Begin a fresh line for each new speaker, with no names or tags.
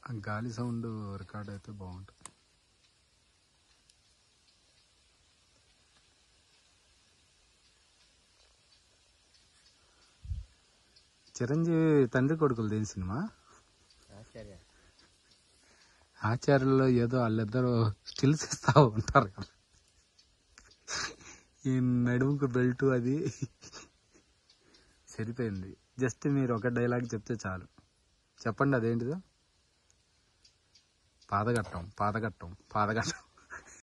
ఆ గాలి sound record అయితే బాగుంటుంది చిరంజీవి తండ్రి కొడుకులు దేని సినిమా
ఆశ్చర్య
ఆచార్యుల్లో ఏదో వాళ్ళిద్దరూ స్టిల్స్ ఇస్తా ఉంటారు కదా ఈ నడుముకు బెల్ట్ అది సరిపోయింది జస్ట్ మీరు ఒక డైలాగ్ చెప్తే చాలు చెప్పండి అదేంటిదో పాదగట్టం పాదగట్టం పాదగట్టం